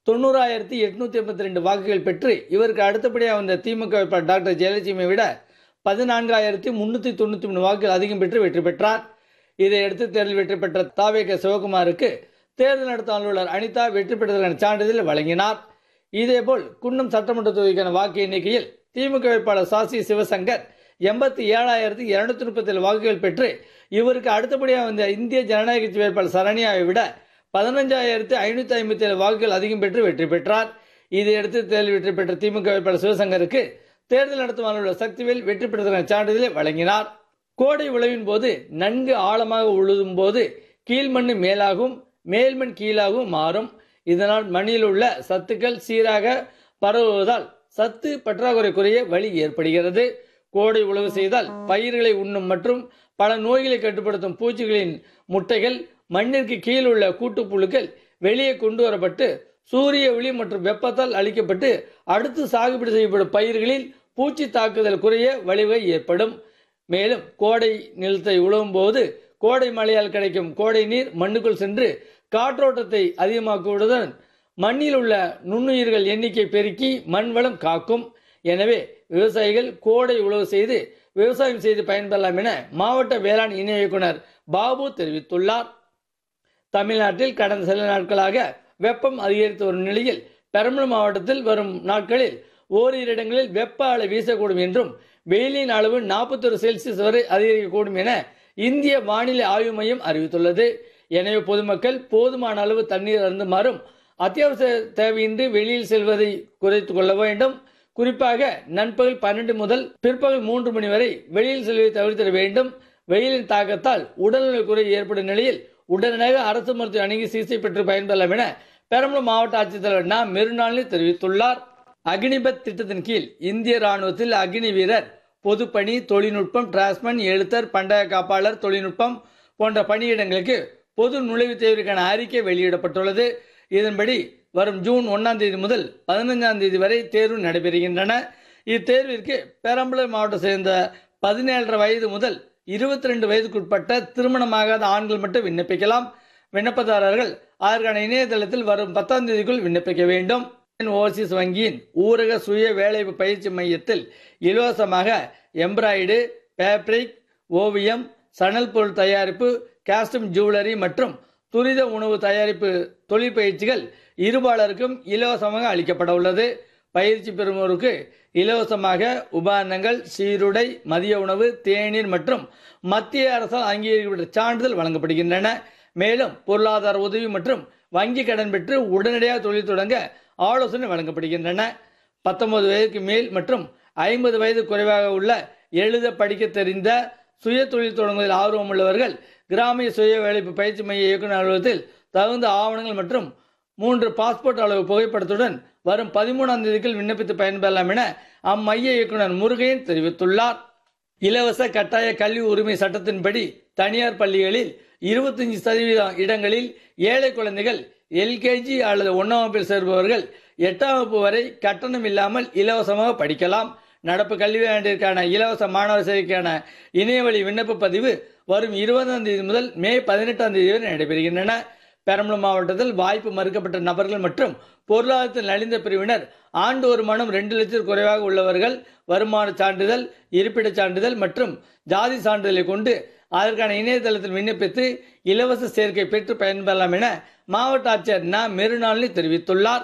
தொண்ணூறாயிரத்தி எட்நூத்தி எண்பத்தி ரெண்டு வாக்குகள் பெற்று இவருக்கு அடுத்தபடியாக வந்த திமுக வேட்பாளர் டாக்டர் ஜெயலட்சுமியை விட பதினான்காயிரத்தி முன்னூத்தி தொண்ணூத்தி மூணு வாக்குகள் அதிகம் பெற்று வெற்றி பெற்றார் இதையடுத்து தேர்தல் வெற்றி பெற்ற தாவேக சிவகுமாருக்கு தேர்தல் நடத்தும் அலுவலர் அனிதா வெற்றி பெற்றதற்கான சான்றிதழ் வழங்கினார் இதேபோல் குன்னம் சட்டமன்ற தொகுதிக்கான வாக்கு எண்ணிக்கையில் திமுக வேட்பாளர் சாசி சிவசங்கர் எண்பத்தி ஏழாயிரத்தி இருநூத்தி முப்பத்தி ஏழு வாக்குகள் பெற்று இவருக்கு அடுத்தபடியாக வந்த இந்திய ஜனநாயக கட்சி வேட்பாளர் சரண்யாவை விட பதினஞ்சாயிரத்தி ஐநூத்தி ஐம்பத்தி ஏழு வாக்குகள் அதிகம் பெற்று வெற்றி பெற்றார் இதையடுத்து தேர்தல் வெற்றி பெற்ற திமுக வேட்பாளர் சிவசங்கருக்கு தேர்தல் நடத்தும் அலுவலர் சக்திவேல் வெற்றி பெற்றதற்கான சான்றிதழை வழங்கினார் கோடை உழவின் போது நன்கு ஆழமாக உழுதும் போது கீழ்மண் மேலாகவும் மேல்மண் கீழாகவும் மாறும் இதனால் மண்ணில் உள்ள சத்துக்கள் சீராக பரவுவதால் சத்து பற்றாக்குறை குறைய வழி ஏற்படுகிறது கோடை உழவு செய்தால் பயிர்களை உண்ணும் மற்றும் பல நோய்களை கட்டுப்படுத்தும் பூச்சிகளின் முட்டைகள் மண்ணிற்கு கீழ் உள்ள கூட்டுப்புழுக்கள் வெளியே கொண்டு வரப்பட்டு சூரிய ஒளி மற்றும் வெப்பத்தால் அளிக்கப்பட்டு அடுத்து சாகுபடி செய்யப்படும் பயிர்களில் பூச்சி தாக்குதல் குறைய வழிவகை ஏற்படும் மேலும் கோடை நிலத்தை உழவும் போது கோடை மழையால் கிடைக்கும் கோடை நீர் மண்ணுக்குள் சென்று காற்றோட்டத்தை அதிகமாக்குவதுடன் மண்ணில் உள்ள நுண்ணுயிர்கள் எண்ணிக்கை பெருக்கி மண் வளம் காக்கும் எனவே விவசாயிகள் கோடை உழவு செய்து விவசாயம் செய்து பயன்பெறலாம் என மாவட்ட வேளாண் இணை இயக்குனர் பாபு தெரிவித்துள்ளார் தமிழ்நாட்டில் கடந்த சில நாட்களாக வெப்பம் அதிகரித்து வரும் நிலையில் பெரம்பலூர் மாவட்டத்தில் வரும் நாட்களில் ஓரிரு இடங்களில் வெப்ப அலை வீசக்கூடும் என்றும் வெயிலின் அளவு நாற்பத்தொரு செல்சியஸ் வரை அதிகரிக்கக்கூடும் என இந்திய வானிலை ஆய்வு மையம் அறிவித்துள்ளது எனவே பொதுமக்கள் போதுமான அளவு தண்ணீர் அருந்துமாறும் அத்தியாவசிய தேவையின்றி வெளியில் செல்வதை குறைத்துக் கொள்ள வேண்டும் குறிப்பாக நண்பகல் பன்னெண்டு முதல் பிற்பகல் மூன்று மணி வரை வெளியில் செல்வதை தவிர்த்திட வேண்டும் வெயிலின் தாக்கத்தால் உடல்நல குறை ஏற்படும் நிலையில் உடனடியாக அரசு மருத்துவ அணுகி சிகிச்சை பெற்று பயன்பெறலாம் என பெரம்பலூர் மாவட்ட ஆட்சித்தலைவர் நா மெருநாளில் தெரிவித்துள்ளார் அக்னிபத் திட்டத்தின் கீழ் இந்திய ராணுவத்தில் அக்னி வீரர் பொதுப்பணி தொழில்நுட்பம் டிரான்ஸ்மன் எழுத்தர் பண்டய காப்பாளர் தொழில்நுட்பம் போன்ற பணியிடங்களுக்கு பொது நுழைவுத் தேர்விற்கான அறிக்கை வெளியிடப்பட்டுள்ளது இதன்படி வரும் ஜூன் ஒன்னாம் தேதி முதல் பதினைஞ்சாம் தேதி வரை தேர்வு நடைபெறுகின்றன இத்தேர்விற்கு பெரம்பலூர் மாவட்டம் சேர்ந்த பதினேழரை வயது முதல் இருபத்தி ரெண்டு வயதுக்குட்பட்ட திருமணமாகாத ஆண்கள் மட்டும் விண்ணப்பிக்கலாம் விண்ணப்பதாரர்கள் அதற்கான இணையதளத்தில் வரும் பத்தாம் தேதிக்குள் விண்ணப்பிக்க வேண்டும் ஓவர்சீஸ் வங்கியின் ஊரக சுய வேலைவாய்ப்பு பயிற்சி மையத்தில் இலவசமாக எம்ப்ராய்டு பேப்ரிக் ஓவியம் சணல் பொருள் தயாரிப்பு காஸ்டியூம் ஜுவல்லரி மற்றும் துரித உணவு தயாரிப்பு தொழிற்பயிற்சிகள் இருபாலருக்கும் இலவசமாக அளிக்கப்பட உள்ளது பயிற்சி பெறுவோருக்கு இலவசமாக உபகரணங்கள் சீருடை மதிய உணவு தேநீர் மற்றும் மத்திய அரசால் அங்கீகரிக்கப்பட்ட சான்றிதழ் வழங்கப்படுகின்றன மேலும் பொருளாதார உதவி மற்றும் வங்கி கடன் பெற்று உடனடியாக தொழில் தொடங்க ஆலோசனை வழங்கப்படுகின்றன பத்தொன்பது வயதுக்கு மேல் மற்றும் ஐம்பது வயது குறைவாக உள்ள எழுத படிக்க தெரிந்த சுய தொழில் தொடங்குவதில் ஆர்வம் உள்ளவர்கள் கிராமிய சுய வேலைப்பு பயிற்சி மைய இயக்குநர் அலுவலகத்தில் தகுந்த ஆவணங்கள் மற்றும் மூன்று பாஸ்போர்ட் அளவு புகைப்படத்துடன் வரும் பதிமூணாம் தேதிக்குள் விண்ணப்பித்து பயன்பெறலாம் என அம்மைய இயக்குநர் முருகையன் தெரிவித்துள்ளார் இலவச கட்டாய கல்வி உரிமை சட்டத்தின்படி தனியார் பள்ளிகளில் இருபத்தஞ்சு சதவீதம் இடங்களில் ஏழை குழந்தைகள் எல்கேஜி அல்லது ஒன்னாம் வகுப்பில் சேர்பவர்கள் எட்டாம் வகுப்பு வரை கட்டணம் இல்லாமல் இலவசமாக படிக்கலாம் நடப்பு கல்வி ஆண்டிற்கான இலவச மாணவர் சேர்க்கைக்கான இணையவழி விண்ணப்ப பதிவு வரும் இருபதாம் தேதி முதல் மே பதினெட்டாம் தேதி வரை நடைபெறுகின்றன பெரம்பலூர் மாவட்டத்தில் வாய்ப்பு மறுக்கப்பட்ட நபர்கள் மற்றும் பொருளாதாரத்தில் நலிந்த பிரிவினர் ஆண்டு வருமானம் ரெண்டு லட்சம் குறைவாக உள்ளவர்கள் வருமான சான்றிதழ் இருப்பிடச் சான்றிதழ் மற்றும் ஜாதி சான்றிதழை கொண்டு அதற்கான இணையதளத்தில் விண்ணப்பித்து இலவச சேர்க்கை பெற்று பயன்பெறலாம் என மாவட்ட ஆட்சியர் ந மெருநாளினி தெரிவித்துள்ளார்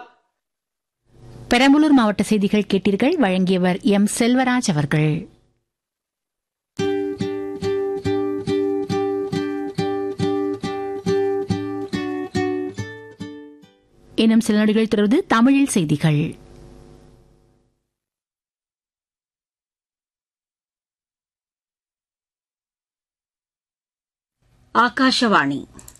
பெரம்பலூர் மாவட்ட செய்திகள் கேட்டீர்கள் வழங்கியவர் எம் செல்வராஜ் அவர்கள் இன்னும் சில நொடிகள் தொடர்ந்து தமிழில் செய்திகள் ಆಕಾಶವಾಣಿ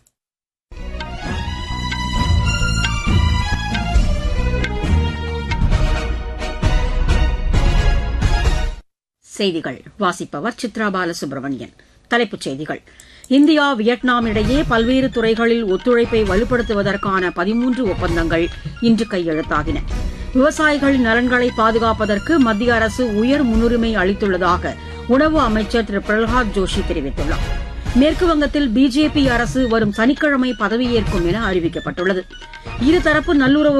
செய்திகள் வாசிப்பவர் சித்ரா பாலசுப்ரமணியன் தலைப்புச் செய்திகள் இந்தியா வியட்நாம் இடையே பல்வேறு துறைகளில் ஒத்துழைப்பை வலுப்படுத்துவதற்கான பதிமூன்று ஒப்பந்தங்கள் இன்று கையெழுத்தாகின விவசாயிகளின் நலன்களை பாதுகாப்பதற்கு மத்திய அரசு உயர் முன்னுரிமை அளித்துள்ளதாக உணவு அமைச்சர் திரு பிரகலாத் ஜோஷி தெரிவித்துள்ளார் மேற்குவங்கத்தில் பிஜேபி அரசு வரும் சனிக்கிழமை பதவியேற்கும் என அறிவிக்கப்பட்டுள்ளது இருதரப்பு நல்லுறவு